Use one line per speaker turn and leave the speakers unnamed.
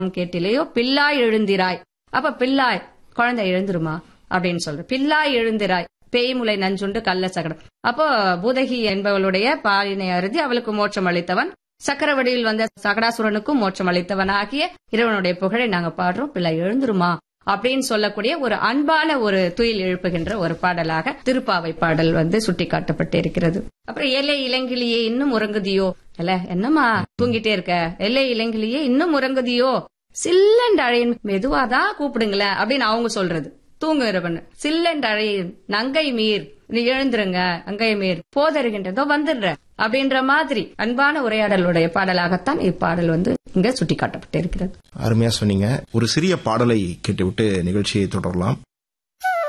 கேட்டிலையோ பிள்ளாய் எழுந்திராய் அப்ப பிள்ளாய் குழந்தை எழுந்துருமா அப்படின்னு சொல்ற பிள்ளாய் எழுந்திராய் பேய்முலை நஞ்சுண்டு கள்ள சகடம் அப்போ பூதகி என்பவளுடைய பாலினை அருதி அவளுக்கு மோட்சம் அளித்தவன் சக்கரவடியில் வந்த சகடாசுரனுக்கும் மோட்சம் அளித்தவன் ஆகிய இறைவனுடைய புகழை நாங்க பாடுறோம் பிள்ளை எழுந்துருமா அப்படின்னு சொல்லக்கூடிய ஒரு அன்பான ஒரு துயில் எழுப்புகின்ற ஒரு பாடலாக திருப்பாவை பாடல் வந்து சுட்டிக்காட்டப்பட்டு இருக்கிறது அப்புறம் எல்லை இளங்கிலியே இன்னும் உறங்குதியோ இல்ல என்னம்மா தூங்கிட்டே இருக்க எல்லை இளங்கிலியே இன்னும் உறங்குதியோ சில்லண்ட் அழையின் மெதுவாதான் கூப்பிடுங்களேன் அப்படின்னு அவங்க சொல்றது தூங்குகிறவன் சில்லண்ட் அழையின் நங்கை மீர் நீ எழுந்துருங்க நங்கை மீர் போதருகின்றதோ வந்துடுற அப்படின்ற மாதிரி அன்பான உரையாடலுடைய பாடலாகத்தான் இப்பாடல் வந்து இங்க சுட்டிக்காட்டப்பட்டிருக்கிறது
அருமையா சொன்னீங்க ஒரு சிறிய பாடலை கேட்டுவிட்டு நிகழ்ச்சியை தொடரலாம்